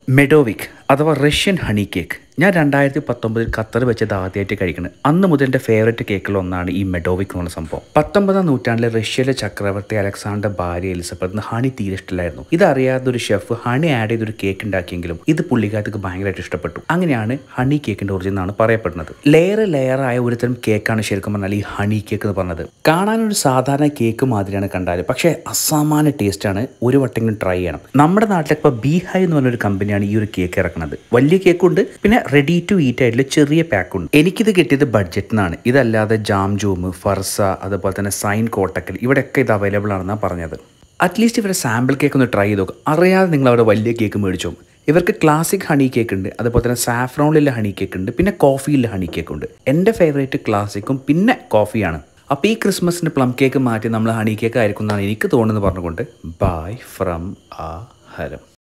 മെഡോവിക് അഥവാ Russian honey cake ഞാൻ രണ്ടായിരത്തി പത്തൊമ്പതിൽ ഖത്തർ വെച്ചത് ആദ്യമായിട്ട് കഴിക്കുന്നത് അന്ന് മുതൽ എൻ്റെ ഫേവററ്റ് കേക്കിൽ ഒന്നാണ് ഈ മെഡോവിക് എന്നുള്ള സംഭവം പത്തൊമ്പതാം നൂറ്റാണ്ടിലെ റഷ്യയിലെ ചക്രവർത്തി അലക്സാണ്ടർ ഭാര്യ എലിസബത്തിന് ഹണി തീരെ ഇഷ്ടമില്ലായിരുന്നു ഇതറിയാത്ത ഒരു ഷെഫ് ഹണി ആഡ് ചെയ്തൊരു കേക്ക് ഉണ്ടാക്കിയെങ്കിലും ഇത് പുള്ളിക്കാർക്ക് ഭയങ്കരമായിട്ട് ഇഷ്ടപ്പെട്ടു അങ്ങനെയാണ് ഹണി കേക്കിൻ്റെ ഒറിജിൻ എന്നാണ് പറയപ്പെടുന്നത് ലെയർ ലെയറായ ഒരുതരം കേക്കാണ് ശരിക്കും പറഞ്ഞാൽ ഈ ഹണി കേക്ക് എന്ന് പറഞ്ഞത് കാണാനൊരു സാധാരണ കേക്ക് മാതിരിയാണ് കണ്ടാൽ പക്ഷേ അസാമാന്യ ടേസ്റ്റാണ് ഒരു വട്ടെങ്കിലും ട്രൈ ചെയ്യണം നമ്മുടെ നാട്ടിലൊക്കെ ഇപ്പോൾ ബീഹൈ എന്ന് പറഞ്ഞൊരു കമ്പനിയാണ് ഈ ഒരു കേക്ക് ഇറക്കുന്നത് വലിയ കേക്കുണ്ട് പിന്നെ റെഡി ടു ഈറ്റ് ആയിട്ടുള്ള ചെറിയ പാക്കുണ്ട് എനിക്കിത് കിട്ടിയത് ബഡ്ജറ്റിനാണ് ഇതല്ലാതെ ജാം ജൂമ് ഫർസ അതുപോലെ തന്നെ സൈൻ കോട്ടക്കൽ ഇവിടെയൊക്കെ ഇത് അവൈലബിൾ ആണെന്നാണ് പറഞ്ഞത് അറ്റ്ലീസ്റ്റ് ഇവരുടെ സാമ്പിൾ കേക്ക് ഒന്ന് ട്രൈ ചെയ്ത് നോക്കും അറിയാതെ നിങ്ങൾ അവിടെ വലിയ കേക്ക് മേടിച്ചോ ഇവർക്ക് ക്ലാസിക് ഹണി കേക്ക് ഉണ്ട് അതുപോലെ തന്നെ സാഫ്രോണിലെ ഹണി കേക്ക് ഉണ്ട് പിന്നെ കോഫിയിലെ ഹണി കേക്ക് ഉണ്ട് എൻ്റെ ഫേവറേറ്റ് ക്ലാസിക്കും പിന്നെ കോഫിയാണ് അപ്പോൾ ഈ ക്രിസ്മസിന് പ്ലം കേക്ക് മാറ്റി നമ്മൾ ഹണി കേക്ക് ആയിരിക്കും എന്നാണ് എനിക്ക് തോന്നുന്നത് പറഞ്ഞുകൊണ്ട് ബൈ ഫ്രം ആ ഹരം